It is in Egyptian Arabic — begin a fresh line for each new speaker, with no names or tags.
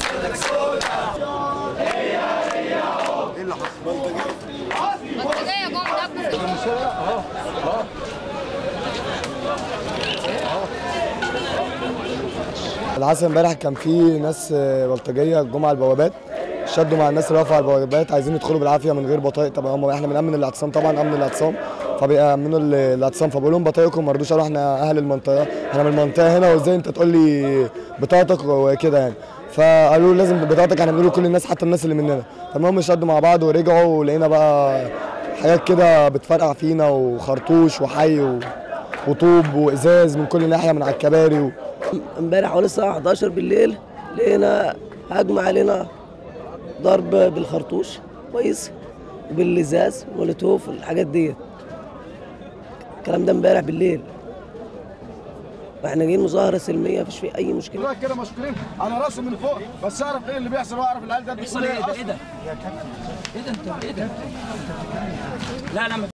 ايه اللي حصل؟
بلطجية جم دبوا في
العصر امبارح كان في ناس آه، بلطجيه جم على البوابات شدوا مع الناس اللي واقفه على البوابات عايزين يدخلوا بالعافيه من غير بطايق طبعا هم احنا بنامن الاعتصام طبعا امن الاعتصام فبيأمنوا ال- الاعتصام فبقول لهم بطايقكم ما رضوش قالوا احنا اهل المنطقه احنا من المنطقه هنا وازاي انت تقول لي بطاقتك وكده يعني فقالوا لازم بطاقتك احنا بنقول لكل الناس حتى الناس اللي مننا فالمهم شدوا مع بعض ورجعوا ولقينا بقى حاجات كده بتفرقع فينا وخرطوش وحي و... وطوب وازاز من كل ناحيه من على الكباري و...
امبارح حوالي الساعة 11 بالليل لقينا هجم علينا ضرب بالخرطوش كويس وبالازاز والمولوتوف والحاجات ديت الكلام ده امبارح بالليل واحنا جايين مظاهرة سلمية مفيش فيه أي مشكلة
دلوقتي كده مشكورين انا راسي من فوق بس اعرف ايه اللي بيحصل واعرف العيال ده بيحصل ايه ده ايه ده؟
ايه ده انت ايه ده؟ لا لا